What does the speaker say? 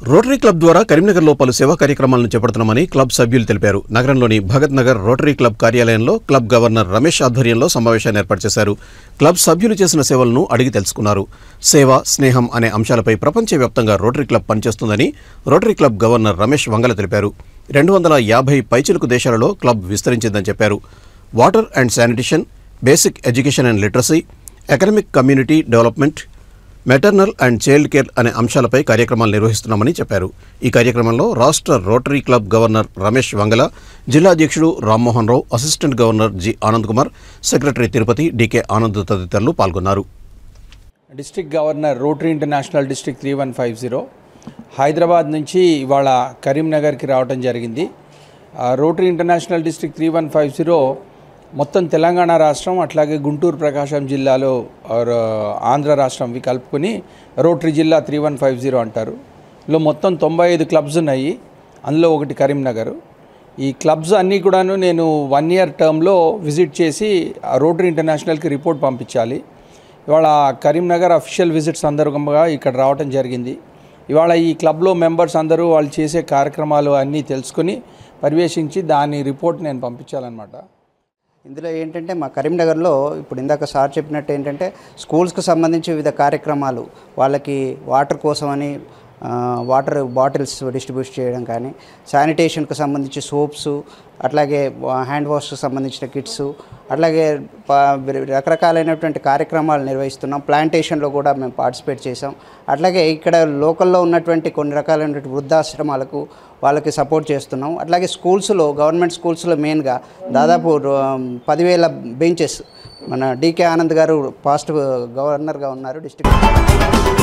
rotary club ద్వారా కరీంనగర్లో పలు సేవా కార్యక్రమాలను చేపడుతున్నామని క్లబ్ సభ్యులు తెలిపారు నగరంలోని భగత్ నగర్ రోటరీ క్లబ్ కార్యాలయంలో క్లబ్ గవర్నర్ రమేష్ ఆధ్వర్యంలో సమావేశాన్ని ఏర్పాటు చేశారు క్లబ్ సభ్యులు చేసిన సేవలను అడిగి తెలుసుకున్నారు సేవ స్నేహం అనే అంశాలపై ప్రపంచవ్యాప్తంగా రోటరీ క్లబ్ పనిచేస్తుందని rotary club governor Ramesh Vangala తెలిపారు రెండు వందల యాభై పైచిలుకు దేశాలలో క్లబ్ విస్తరించిందని చెప్పారు water and sanitation basic education and literacy economic community development maternal and child care అనే అంశాలపై కార్యక్రమాలు నిర్వహిస్తున్నామని చెప్పారు ఈ కార్యక్రమంలో రాష్ట్ర rotary club governor Ramesh Vangala జిల్లా అధ్యక్షుడు Rammohan Rao assistant governor G Anand Kumar secretary Tirupati DK Anand తదితరులు పాల్గొన్నారు district governor rotary international district three one five zero Hyderabad నుంచి ఇవాళ కరీంనగర్కి రావడం జరిగింది ఆ, rotary international district three one five zero మొత్తం తెలంగాణ రాష్ట్రం అట్లాగే గుంటూరు ప్రకాశం జిల్లాలో ఆర్, ఆంధ్ర రాష్ట్రం ఇవి కలుపుకొని రోటరీ జిల్లా త్రీ వన్ ఫైవ్ జీరో అంటారు ఇందులో మొత్తం తొంభై ఐదు క్లబ్స్ ఉన్నాయి అందులో ఒకటి కరీంనగర్ ఈ క్లబ్స్ అన్నీ కూడాను నేను వన్ ఇయర్ టర్మ్లో విజిట్ చేసి ఆ రోటరీ ఇంటర్నేషనల్కి రిపోర్ట్ పంపించాలి ఇవాళ కరీంనగర్ అఫీషియల్ విజిట్ సందర్భంగా ఇక్కడ రావటం జరిగింది ఇవాళ ఈ క్లబ్లో మెంబర్స్ అందరూ వాళ్ళు చేసే కార్యక్రమాలు అన్నీ తెలుసుకొని పర్యవేక్షించి దాని రిపోర్ట్ నేను పంపించాలన్నమాట ఇందులో ఏంటంటే మా కరీంనగర్లో ఇప్పుడు ఇందాక సార్ చెప్పినట్టు ఏంటంటే స్కూల్స్కి సంబంధించి వివిధ కార్యక్రమాలు వాళ్ళకి వాటర్ కోసమని ఆ, వాటర్ బాటిల్స్ డిస్ట్రిబ్యూట్ చేయడం కానీ శానిటేషన్కి సంబంధించి సోప్స్ అట్లాగే వా- హ్యాండ్ వాష్కి సంబంధించిన కిట్స్ అట్లాగే ప- రకరకాలైనటువంటి కార్యక్రమాలు నిర్వహిస్తున్నాం ప్లాంటేషన్లో కూడా మేము పార్టిసిపేట్ చేసాం అట్లాగే ఇక్కడ లోకల్లో ఉన్నటువంటి కొన్ని రకాలైనటువంటి వృద్ధాశ్రమాలకు వాళ్ళకి సపోర్ట్ చేస్తున్నాం అట్లాగే స్కూల్స్లో గవర్నమెంట్ స్కూల్స్లో మెయిన్గా దాదాపు రో- పదివేల బెంచెస్ మన డికే ఆనంద్ గారు పాస్ట్ గవర్నర్గా ఉన్నారు డిస్ట్రిక్ట్